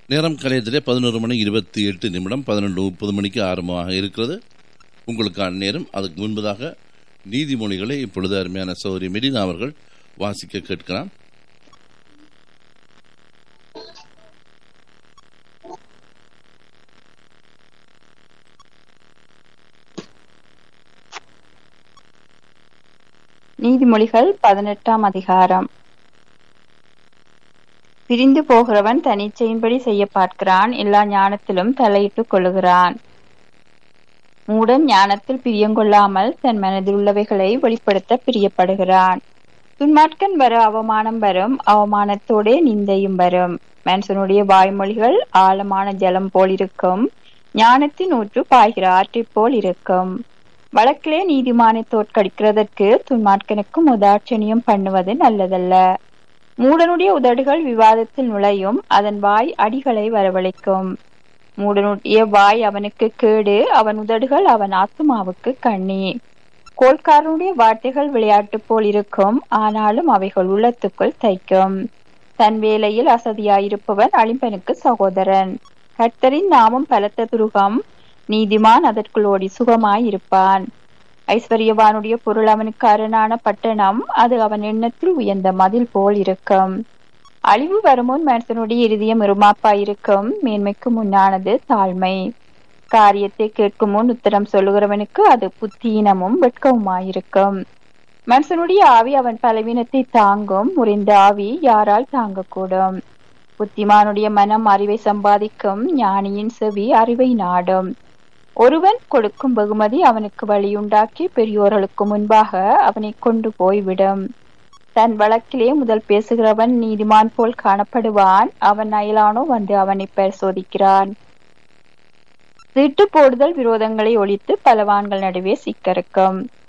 நேரம் கலையத்திலே பதினோரு மணி இருபத்தி எட்டு நிமிடம் பதினெண்டு முப்பது மணிக்கு ஆரம்பமாக இருக்கிறது உங்களுக்கான நேரம் அதுக்கு முன்பதாக நீதிமொழிகளை இப்பொழுது அருமையான சௌரி மெடினா அவர்கள் வாசிக்க கேட்கலாம் நீதிமொழிகள் பதினெட்டாம் அதிகாரம் பிரிந்து போகிறவன் தனிச்சையின்படி செய்ய பார்க்கிறான் எல்லா ஞானத்திலும் தலையிட்டுக் கொள்ளுகிறான் மூடன் ஞானத்தில் பிரியங்கொள்ளாமல் தன் மனதில் உள்ளவைகளை வெளிப்படுத்த பிரியப்படுகிறான் துன்மார்க்கன் வர அவமானம் வரும் அவமானத்தோடே நிந்தையும் வரும் மனுஷனுடைய வாய்மொழிகள் ஆழமான ஜலம் போல் இருக்கும் ஞானத்தின் ஊற்று பாய்கிற ஆற்றைப் போல் இருக்கும் வழக்கிலே நீதிமானை தோற்கடிக்கிறதற்கு துன்மார்க்கனுக்கும் உதாட்சணியம் பண்ணுவது நல்லதல்ல மூடனுடைய உதடுகள் விவாதத்தில் நுழையும் அதன் வாய் அடிகளை வரவழைக்கும் மூடனுடைய வாய் அவனுக்கு கேடு அவன் உதடுகள் அவன் ஆத்துமாவுக்கு கண்ணி கோல்காரனுடைய வார்த்தைகள் விளையாட்டு போல் இருக்கும் ஆனாலும் அவைகள் உள்ளத்துக்குள் தைக்கும் தன் வேலையில் அசதியாயிருப்பவன் அழிம்பனுக்கு சகோதரன் கர்த்தரின் நாமம் பலத்த துருகம் நீதிமான் அதற்குள் ஓடி சுகமாயிருப்பான் ஐஸ்வர்யவானுடைய பொருள் அவனுக்கு அரணான பட்டணம் அது அவன் எண்ணத்தில் உயர்ந்த மதில் போல் இருக்கும் அழிவு வருமுன் மனுஷனுடைய இருதயம் இருமாப்பாயிருக்கும் மேன்மைக்கு முன்னானது தாழ்மை காரியத்தை கேட்கும் முன் உத்தரம் சொல்லுகிறவனுக்கு அது புத்தீனமும் வெட்கவுமாயிருக்கும் மனுஷனுடைய ஆவி அவன் பலவீனத்தை தாங்கும் முறிந்த ஆவி யாரால் தாங்கக்கூடும் புத்திமானுடைய மனம் அறிவை சம்பாதிக்கும் ஞானியின் செவி அறிவை நாடும் ஒருவன் கொடுக்கும் வெகுமதி அவனுக்கு வழியுண்டாக்கி பெரியோர்களுக்கு முன்பாக அவனை கொண்டு போய்விடும் தன் வழக்கிலே முதல் பேசுகிறவன் நீதிமான் போல் காணப்படுவான் அவன் அயலானோ வந்து அவனை பரிசோதிக்கிறான் சீட்டு போடுதல் விரோதங்களை ஒழித்து பலவான்கள் நடுவே சிக்கறுக்கும்